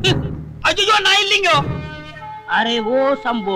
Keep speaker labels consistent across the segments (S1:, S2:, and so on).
S1: ஐயோ நான் இல்லைங்க
S2: அரே ஓ சம்போ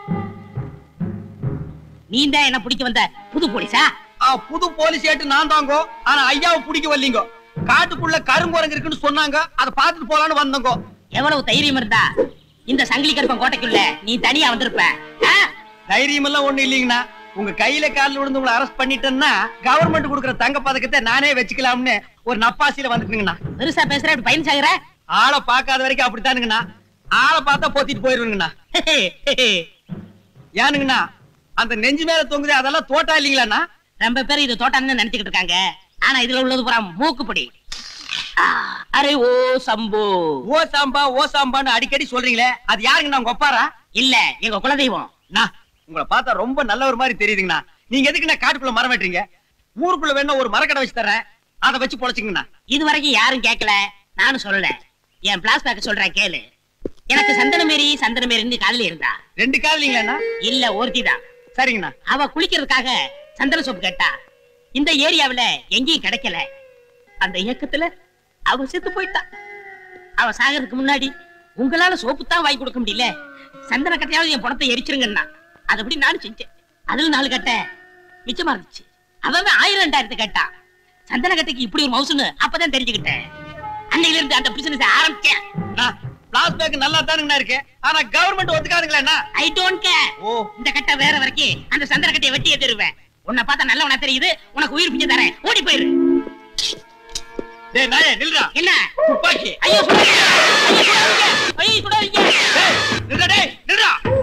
S2: நீ தான் என்ன பிடிக்க வந்த புது போலீஸா
S1: ஆ, புது போலீஸ் ஏட்டு நான் தாங்கோ ஆனா ஐயாவை பிடிக்க வரலீங்க காட்டுக்குள்ள கருங்குரங்கு இருக்குன்னு சொன்னாங்க அதை பார்த்துட்டு போலான்னு வந்தோங்க
S2: எவ்வளவு தைரியம் இருந்தா இந்த சங்கிலி கருப்பன் கோட்டைக்குள்ள நீ தனியா வந்திருப்ப ஆ?
S1: தைரியம் எல்லாம் ஒண்ணு இல்லைங்கண்ணா உங்க கையில காலில் விழுந்து உங்களை அரெஸ்ட் பண்ணிட்டேன்னா கவர்மெண்ட் கொடுக்குற தங்க பதக்கத்தை நானே வச்சுக்கலாம்னு ஒரு நப்பாசியில வந்துட்டுங்கண்ணா
S2: பெருசா பேசுற இப்படி பயன் சாகுற
S1: ஆளை பார்க்காத வரைக்கும் அப்படித்தானுங்கண்ணா ஆளை பார்த்தா போத்திட்டு போயிருவீங்கண்ணா ஏனுங்கண்ணா அந்த நெஞ்சு மேல தொங்குது அதெல்லாம் தோட்டா இல்லைங்களாண்ணா
S2: ரொம்ப பேர் இது தோட்டம்னு நினைச்சுக்கிட்டு இருக்காங்க ஆனா இதுல உள்ளது பூரா மூக்குப்படி ஆ, அரே ஓ சம்போ
S1: ஓ சாம்பா ஓ சாம்பான்னு அடிக்கடி சொல்றீங்களே அது யாருங்கண்ணா உங்க ஒப்பாரா
S2: இல்ல எங்க குலதெய்வம்
S1: அண்ணா, உங்களை பார்த்தா ரொம்ப நல்லவர் மாதிரி தெரியுதுங்கண்ணா நீங்க எதுக்குண்ணா காட்டுக்குள்ள மரம் வெட்டுறீங்க ஊருக்குள்ள வேணா ஒரு மரக்கடை வச்சு தர்றேன் அதை வச்சு பொழைச்சிங்கண்ணா
S2: இது வரைக்கும் யாரும் கேட்கல நானும் சொல்லல என் பிளாஸ்பேக் சொல்றேன் கேளு எனக்கு சந்தனமேரி சந்தனமேரின்னு காதலி இருந்தா
S1: ரெண்டு கால் இல்லைங்களாண்ணா
S2: இல்ல ஒருத்தி தான்
S1: சரிங்கண்ணா
S2: அவ குளிக்கிறதுக்காக சந்தன சோப்பு கேட்டா இந்த ஏரியாவுல எங்கேயும் கிடைக்கல அந்த இயக்கத்துல அவ செத்து போயிட்டா அவ சாகிறதுக்கு முன்னாடி உங்களால சோப்பு தான் வாங்கி கொடுக்க முடியல சந்தன கட்டையாவது என் பணத்தை எரிச்சிருங்கன்னா அதுபடி நானும் செஞ்சேன் அதுல நாலு கட்டை மிச்சமா இருந்துச்சு அவன் ஆயிரம் ரெண்டாயிரத்து கேட்டா சந்தன கட்டைக்கு இப்படி ஒரு மவுசுன்னு அப்பதான் தெரிஞ்சுக்கிட்டேன் அன்னையில இருந்து அந்த பிசினஸ் ஆரம்பிச்சேன்
S1: பிளாஸ்பேக் நல்லா தானுங்கண்ணா இருக்கு ஆனா கவர்மெண்ட் ஒத்துக்காதுங்களா
S2: ஐ டோன்ட் கேர்
S1: ஓ
S2: இந்த கட்டை வேற வரைக்கும் அந்த சந்தன கட்டையை வெட்டியே தருவேன் உன்னை பார்த்தா நல்லவனா தெரியுது உனக்கு உயிர் பிஞ்சு தரேன் ஓடி போயிரு
S1: டேய் நாயே நில்றா
S2: என்ன
S1: துப்பாக்கி
S2: ஐயோ சுடாதீங்க ஐயோ சுடாதீங்க ஐயோ சுடாதீங்க
S1: டேய் நில்றா டேய் நில்றா